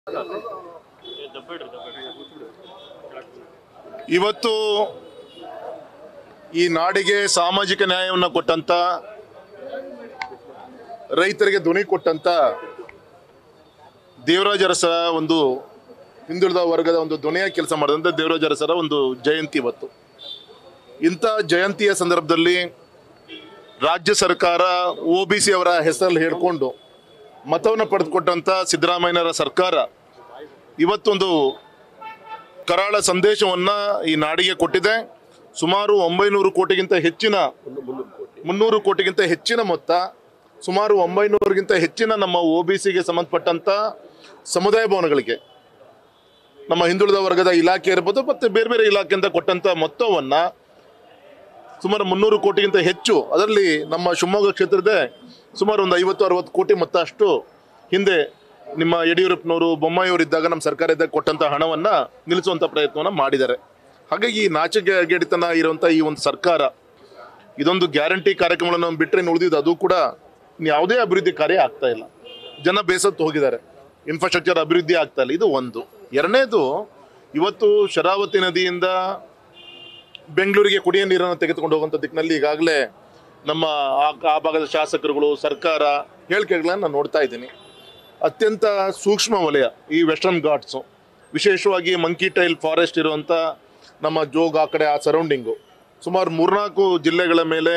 ಇವತ್ತು ಈ ನಾಡಿಗೆ ಸಾಮಾಜಿಕ ನ್ಯಾಯವನ್ನು ಕೊಟ್ಟಂತ ರೈತರಿಗೆ ಧ್ವನಿ ಕೊಟ್ಟಂತ ದೇವರಾಜ ಅರಸರ ಒಂದು ಹಿಂದುಳಿದ ವರ್ಗದ ಒಂದು ಧ್ವನಿಯ ಕೆಲಸ ಮಾಡಿದಂಥ ದೇವರಾಜ ಅರಸರ ಒಂದು ಜಯಂತಿ ಇವತ್ತು ಇಂಥ ಜಯಂತಿಯ ಸಂದರ್ಭದಲ್ಲಿ ರಾಜ್ಯ ಸರ್ಕಾರ ಒ ಬಿ ಸಿ ಅವರ ಹೆಸರಲ್ಲಿ ಹೇಳ್ಕೊಂಡು ಮತವನ್ನು ಪಡೆದುಕೊಟ್ಟಂತ ಸಿದ್ದರಾಮಯ್ಯನವರ ಸರ್ಕಾರ ಇವತ್ತೊಂದು ಕರಾಳ ಸಂದೇಶವನ್ನ ಈ ನಾಡಿಗೆ ಕೊಟ್ಟಿದೆ ಸುಮಾರು ಒಂಬೈನೂರು ಕೋಟಿಗಿಂತ ಹೆಚ್ಚಿನ ಮುನ್ನೂರು ಕೋಟಿಗಿಂತ ಹೆಚ್ಚಿನ ಮೊತ್ತ ಸುಮಾರು ಒಂಬೈನೂರಿಗಿಂತ ಹೆಚ್ಚಿನ ನಮ್ಮ ಒ ಬಿ ಸಿಗೆ ಸಂಬಂಧಪಟ್ಟಂತ ಸಮುದಾಯ ಭವನಗಳಿಗೆ ನಮ್ಮ ಹಿಂದುಳಿದ ವರ್ಗದ ಇಲಾಖೆ ಇರ್ಬೋದು ಮತ್ತೆ ಬೇರೆ ಬೇರೆ ಇಲಾಖೆಯಿಂದ ಕೊಟ್ಟಂತ ಮೊತ್ತವನ್ನ ಸುಮಾರು ಮುನ್ನೂರು ಕೋಟಿಗಿಂತ ಹೆಚ್ಚು ಅದರಲ್ಲಿ ನಮ್ಮ ಶಿವಮೊಗ್ಗ ಕ್ಷೇತ್ರದ ಸುಮಾರು ಒಂದು ಐವತ್ತು ಅರವತ್ತು ಕೋಟಿ ಮೊತ್ತ ಅಷ್ಟು ಹಿಂದೆ ನಿಮ್ಮ ಯಡಿಯೂರಪ್ಪನವರು ಬೊಮ್ಮಾಯಿಯವರು ಇದ್ದಾಗ ನಮ್ಮ ಸರ್ಕಾರ ಇದ್ದಾಗ ಕೊಟ್ಟಂತ ಹಣವನ್ನ ನಿಲ್ಲಿಸುವಂತ ಪ್ರಯತ್ನವನ್ನ ಮಾಡಿದ್ದಾರೆ ಹಾಗಾಗಿ ಈ ನಾಚಿಕೆ ಗೆಡಿತನ ಇರುವಂತ ಈ ಒಂದು ಸರ್ಕಾರ ಇದೊಂದು ಗ್ಯಾರಂಟಿ ಕಾರ್ಯಕ್ರಮಗಳನ್ನು ಬಿಟ್ಟರೆ ಉಳಿದಿದ್ದು ಅದು ಕೂಡ ಯಾವುದೇ ಅಭಿವೃದ್ಧಿ ಕಾರ್ಯ ಆಗ್ತಾ ಇಲ್ಲ ಜನ ಬೇಸತ್ತು ಹೋಗಿದ್ದಾರೆ ಇನ್ಫ್ರಾಸ್ಟ್ರಕ್ಚರ್ ಅಭಿವೃದ್ಧಿ ಆಗ್ತಾ ಇಲ್ಲ ಇದು ಒಂದು ಎರಡನೇದು ಇವತ್ತು ಶರಾವತಿ ನದಿಯಿಂದ ಬೆಂಗಳೂರಿಗೆ ಕುಡಿಯ ನೀರನ್ನು ತೆಗೆದುಕೊಂಡು ಹೋಗುವಂಥ ದಿಕ್ಕಿನಲ್ಲಿ ಈಗಾಗಲೇ ನಮ್ಮ ಆ ಆ ಭಾಗದ ಶಾಸಕರುಗಳು ಸರ್ಕಾರ ಹೇಳಿಕೆಗಳನ್ನ ನಾನು ನೋಡ್ತಾ ಇದ್ದೀನಿ ಅತ್ಯಂತ ಸೂಕ್ಷ್ಮ ವಲಯ ಈ ವೆಸ್ಟರ್ನ್ ಘಾಟ್ಸು ವಿಶೇಷವಾಗಿ ಮಂಕಿ ಟೈಲ್ ಫಾರೆಸ್ಟ್ ಇರುವಂಥ ನಮ್ಮ ಜೋಗ್ ಆ ಕಡೆ ಆ ಸರೌಂಡಿಂಗು ಸುಮಾರು ಮೂರ್ನಾಲ್ಕು ಜಿಲ್ಲೆಗಳ ಮೇಲೆ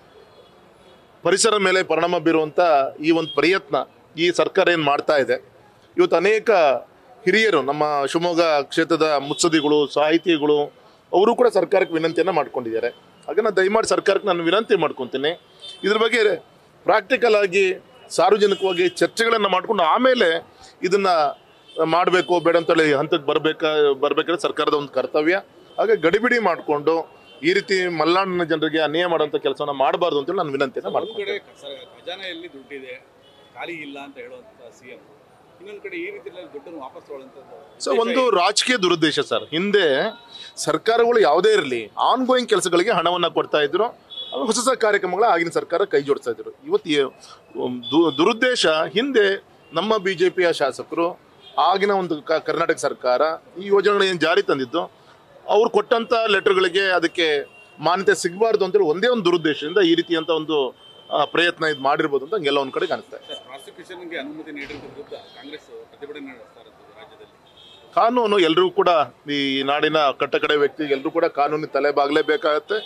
ಪರಿಸರ ಮೇಲೆ ಪರಿಣಾಮ ಬೀರುವಂಥ ಈ ಒಂದು ಪ್ರಯತ್ನ ಈ ಸರ್ಕಾರ ಏನು ಮಾಡ್ತಾ ಇದೆ ಇವತ್ತು ಅನೇಕ ಹಿರಿಯರು ನಮ್ಮ ಶಿವಮೊಗ್ಗ ಕ್ಷೇತ್ರದ ಮುತ್ಸದಿಗಳು ಸಾಹಿತಿಗಳು ಅವರು ಕೂಡ ಸರ್ಕಾರಕ್ಕೆ ವಿನಂತಿಯನ್ನು ಮಾಡ್ಕೊಂಡಿದ್ದಾರೆ ಹಾಗೆ ನಾನು ದಯಮಾಡಿ ಸರ್ಕಾರಕ್ಕೆ ನಾನು ವಿನಂತಿ ಮಾಡ್ಕೊತೀನಿ ಇದ್ರ ಬಗ್ಗೆ ಪ್ರಾಕ್ಟಿಕಲ್ ಆಗಿ ಸಾರ್ವಜನಿಕವಾಗಿ ಚರ್ಚೆಗಳನ್ನು ಮಾಡ್ಕೊಂಡು ಆಮೇಲೆ ಇದನ್ನ ಮಾಡಬೇಕು ಬೇಡ ಅಂತೇಳಿ ಹಂತಕ್ಕೆ ಬರಬೇಕಾ ಬರಬೇಕಾದ್ರೆ ಸರ್ಕಾರದ ಒಂದು ಕರ್ತವ್ಯ ಹಾಗೆ ಗಡಿಬಿಡಿ ಮಾಡಿಕೊಂಡು ಈ ರೀತಿ ಮಲೆನಾಡಿನ ಜನರಿಗೆ ಅನ್ಯಾಯ ಮಾಡುವಂಥ ಕೆಲಸನ ಮಾಡಬಾರ್ದು ಅಂತೇಳಿ ನಾನು ವಿನಂತಿಯನ್ನು ಒಂದ್ ಮಾಡ್ತೀನಿ ಕಡೆ ಸ- ಖಜಾನೆಯಲ್ಲಿ ದುಡ್ಡಿದೆ ಖಾಲಿ ಇಲ್ಲ ಅಂತ ಹೇಳುವಂತ ಸಿಎಂ ಇನ್ನೊಂದ್ ಕಡೆ ಈ ರೀತಿ ದುಡ್ಡನ್ನು ವಾಪಸ್ ತಗೊಳ್ಳುವಂಥದ್ದು ಸೊ ಒಂದು ರಾಜಕೀಯ ದುರುದ್ದೇಶ ಸರ್ ಹಿಂದೆ ಸರ್ಕಾರಗಳು ಯಾವುದೇ ಇರಲಿ ಆನ್ ಗೋಯಿಂಗ್ ಕೆಲಸಗಳಿಗೆ ಹಣವನ್ನು ಕೊಡ್ತಾ ಇದ್ರು ಅದು ಹೊಸ ಹೊಸ ಕಾರ್ಯಕ್ರಮಗಳ ಆಗಿನ ಸರ್ಕಾರ ಕೈ ಜೋಡಿಸ್ತಾ ಇದ್ರು ಇವತ್ತು ಈ, ಉಮ್, ದು- ದುರುದ್ದೇಶ ಹಿಂದೆ ನಮ್ಮ ಬಿ ಜೆ ಪಿಯ ಶಾಸಕರು ಆಗಿನ ಒಂದು ಕ- ಕರ್ನಾಟಕ ಸರ್ಕಾರ ಈ ಯೋಜನೆಗಳು ಏನು ಜಾರಿ ತಂದಿದ್ದು ಅವ್ರು ಕೊಟ್ಟಂತ ಲೆಟರ್ಗಳಿಗೆ ಅದಕ್ಕೆ ಮಾನ್ಯತೆ ಸಿಗಬಾರ್ದು ಅಂತೇಳಿ ಒಂದೇ ಒಂದು ದುರುದ್ದೇಶದಿಂದ ಈ ರೀತಿಯಂತ ಒಂದು ಆ, ಪ್ರಯತ್ನ ಇದು ಮಾಡಿರ್ಬೋದು ಅಂತ ಹಂಗೆಲ್ಲ ಒಂದ್ ಕಡೆ ಕಾಣಿಸ್ತಾ ಇದೆ ಪ್ರಾಸಿಕ್ಯೂಷನ್ಗೆ ಅನುಮತಿ ನೀಡಿರುವ ವಿರುದ್ಧ ಕಾಂಗ್ರೆಸ್ ಪ್ರತಿಭಟನೆ ನಡೆಸ್ತಾ ಇರುತ್ತದೆ ರಾಜ್ಯದಲ್ಲಿ ಕಾನೂನು ಎಲ್ರಿಗೂ ಕೂಡ ಈ ನಾಡಿನ ಕಟ್ಟಕಡೆ ವ್ಯಕ್ತಿ ಎಲ್ರೂ ಕೂಡ ಕಾನೂನಿನ ತಲೆ ಬಾಗಲೇಬೇಕಾಗತ್ತೆ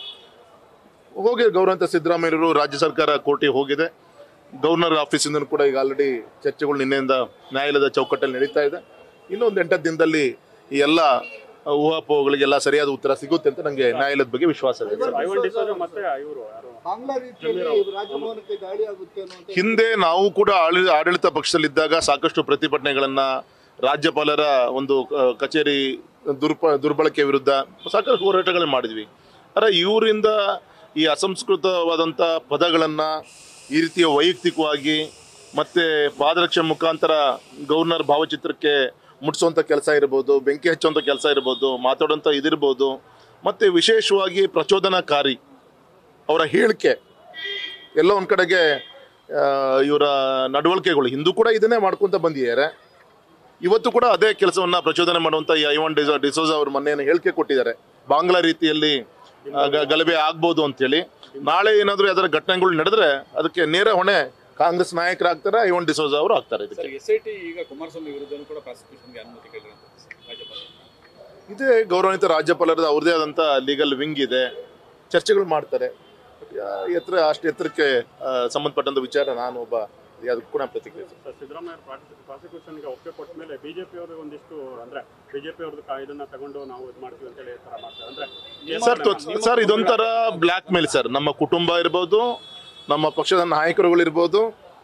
ಹೋಗಿ ಗೌರವಂತ ಸಿದ್ದರಾಮಯ್ಯರು ರಾಜ್ಯ ಸರ್ಕಾರ ಕೋರ್ಟಿಗೆ ಹೋಗಿದೆ ಗವರ್ನರ್ ಆಫೀಸಿಂದ ಕೂಡ ಈಗ ಆಲ್ರೆಡಿ ಚರ್ಚೆಗಳು ನಿನ್ನೆಯಿಂದ ನ್ಯಾಯಾಲಯದ ಚೌಕಟ್ಟಲ್ಲಿ ನಡೀತಾ ಇದೆ ಇನ್ನೊಂದು ಎಂಟತ್ತು ದಿನದಲ್ಲಿ ಈ ಎಲ್ಲ ಊಹಾಪೋಹಗಳಿಗೆಲ್ಲ ಸರಿಯಾದ ಉತ್ತರ ಸಿಗುತ್ತೆ ಅಂತ ನನಗೆ ನ್ಯಾಯಾಲಯದ ಬಗ್ಗೆ ವಿಶ್ವಾಸ ಇದೆ ಸರ್. ಐವನ್ ಡಿಸೋಜ ಮತ್ತೆ ಇವರು ಯಾರು ಬಾಂಗ್ಲಾ ರೀತಿಯಲ್ಲಿ ರಾಜಭವನಕ್ಕೆ ದಾಳಿ ಆಗುತ್ತೆ ಅನ್ನುವಂಥ ಹಿಂದೆ ನಾವು ಕೂಡ ಆಳಿ- ಆಡಳಿತ ಪಕ್ಷದಲ್ಲಿದ್ದಾಗ ಸಾಕಷ್ಟು ಪ್ರತಿಭಟನೆಗಳನ್ನ ರಾಜ್ಯಪಾಲರ ಒಂದು ಆ, ಕಚೇರಿ ದುರ್ಪ ದುರ್ಬಳಕೆ ವಿರುದ್ಧ ಸಾಕಷ್ಟು ಹೋರಾಟಗಳನ್ನ ಮಾಡಿದ್ವಿ ಆದರೆ ಇವರಿಂದ ಈ ಅಸಂಸ್ಕೃತವಾದಂಥ ಪದಗಳನ್ನ ಈ ರೀತಿಯ ವೈಯಕ್ತಿಕವಾಗಿ ಮತ್ತೆ ಪಾದರಕ್ಷೆ ಮುಖಾಂತರ ಗವರ್ನರ್ ಭಾವಚಿತ್ರಕ್ಕೆ ಮುಟ್ಸುವಂಥ ಕೆಲಸ ಇರ್ಬೋದು ಬೆಂಕಿ ಹಚ್ಚುವಂಥ ಕೆಲಸ ಇರ್ಬೋದು ಮಾತಾಡುವಂಥ ಇದಿರ್ಬೋದು ಮತ್ತೆ ವಿಶೇಷವಾಗಿ ಪ್ರಚೋದನಾಕಾರಿ ಅವರ ಹೇಳಿಕೆ ಎಲ್ಲ ಒಂದ್ ಕಡೆಗೆ ಆ, ಇವರ ನಡವಳಿಕೆಗಳು ಹಿಂದೂ ಕೂಡ ಇದನ್ನೇ ಮಾಡ್ಕೊಂತ ಬಂದಿದ್ದಾರೆ ಇವತ್ತು ಕೂಡ ಅದೇ ಕೆಲಸವನ್ನ ಪ್ರಚೋದನೆ ಮಾಡುವಂತ ಈ ಐವನ್ ಡಿಸೋ ಡಿಸೋಜಾ ಅವರು ಮೊನ್ನೆ ಹೇಳಿಕೆ ಕೊಟ್ಟಿದ್ದಾರೆ ಬಾಂಗ್ಲಾ ರೀತಿಯಲ್ಲಿ ಆ, ಗ- ಗಲಭೆ ಆಗ್ಬೋದು ಅಂತೇಳಿ ನಾಳೆ ಏನಾದರೂ ಯಾವ್ದಾರ ಘಟನೆಗಳು ನಡೆದ್ರೆ ಅದಕ್ಕೆ ನೇರ ಹೊಣೆ ಕಾಂಗ್ರೆಸ್ ನಾಯಕರಾಗ್ತಾರೆ ಐವನ್ ಡಿಸೋಜಾ ಅವರು ಆಗ್ತಾರೆ ಇದಕ್ಕೆ ಸರ್ ಎಸ್ ಐ ಟಿ ಈಗ ಕುಮಾರಸ್ವಾಮಿ ವಿರುದ್ಧನೂ ಕೂಡ ಪ್ರಾಸಿಕ್ಯೂಷನ್ಗೆ ಅನುಮತಿ ಕೇಳಿರುವಂಥದ್ದು ರಾಜ್ಯಪಾಲ ಇದೇ ಗೌರವಾನ್ವಿತ ರಾಜ್ಯಪಾಲರದ ಅವ್ರದೇ ಆದಂಥ ಲೀಗಲ್ ವಿಂಗ್ ಇದೆ ಚರ್ಚೆಗಳು ಮಾಡ್ತಾರೆ ಆ, ಎತ್ತರ ಅಷ್ಟು ಎತ್ತರಕ್ಕೆ ಆ, ಸಂಬಂಧಪಟ್ಟಂತ ವಿಚಾರ ನಾನು ಒಬ್ಬ ಅದಕ್ಕೂ ಕೂಡ ಪ್ರತಿಕ್ರಿಯಿಸ್ತೀನಿ ಸರ್ ಸಿದ್ದರಾಮಯ್ಯ ಪ್ರಾಸಿಕ್ಯೂಷನ್ಗೆ ಒಪ್ಪಿಗೆ ಕೊಟ್ಟ ಮೇಲೆ ಬಿಜೆಪಿ ಅವರು ಒಂದಿಷ್ಟು ಅಂದ್ರೆ ಬಿಜೆಪಿ ಅವ್ರದ್ದು ಕಾ- ಇದನ್ನ ತಗೊಂಡು ನಾವು ಇದು ಮಾಡ್ತೀವಿ ಅಂತೇಳಿ ಈ ತರ ಮಾಡ್ತಾರೆ ಅಂದ್ರೆ ಸರ್ ತೊ- ಸರ್ ಇದೊಂಥರ ಬ್ಲ್ಯಾಕ್ ಮೇಲ್ ಸರ್ ನಮ್ಮ ಕುಟುಂಬ ಇರ್ಬೋದು ನಮ್ಮ ಪಕ್ಷದ ನಾಯಕರುಗಳಿರ್ಬೋದು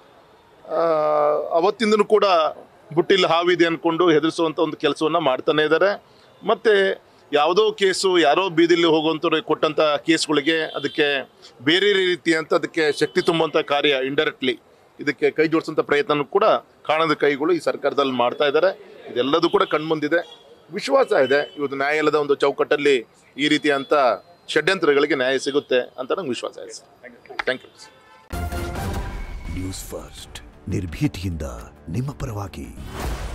ಆ, ಅವತ್ತಿಂದನೂ ಕೂಡ ಬುಟ್ಟಿಲ್ ಹಾವಿದೆ ಅನ್ಕೊಂಡು ಹೆದರಿಸುವಂತ ಒಂದು ಕೆಲಸವನ್ನ ಮಾಡ್ತಾನೆ ಇದ್ದಾರೆ ಮತ್ತೆ ಯಾವುದೋ ಕೇಸು ಯಾರೋ ಬೀದಿಲಿ ಹೋಗುವಂಥವ್ರು ಕೊಟ್ಟಂತ ಕೇಸ್ಗಳಿಗೆ ಅದಕ್ಕೆ ಬೇರೆ ರೀತಿಯಂತ ಅದಕ್ಕೆ ಶಕ್ತಿ ತುಂಬುವಂತ ಕಾರ್ಯ ಇಂಡೈರೆಕ್ಟ್ಲಿ ಇದಕ್ಕೆ ಕೈ ಜೋಡಿಸುವಂತ ಪ್ರಯತ್ನ ಕೂಡ ಕಾಣದ ಕೈಗಳು ಈ ಸರ್ಕಾರದಲ್ಲಿ ಮಾಡ್ತಾ ಇದ್ದಾರೆ ಇದೆಲ್ಲದೂ ಕೂಡ ಕಣ್ಮುಂದಿದೆ ವಿಶ್ವಾಸ ಇದೆ ಇವತ್ತು ನ್ಯಾಯಾಲಯದ ಒಂದು ಚೌಕಟ್ಟಲ್ಲಿ ಈ ರೀತಿಯಂತ ಷಡ್ಯಂತ್ರಗಳಿಗೆ ನ್ಯಾಯ ಸಿಗುತ್ತೆ ಅಂತ ನಂಗೆ ವಿಶ್ವಾಸ ಇದೆ ಥ್ಯಾಂಕ್ ಯು ನ್ಯೂಸ್ ಫಸ್ಟ್ ನಿರ್ಭೀತಿಯಿಂದ ನಿಮ್ಮ ಪರವಾಗಿ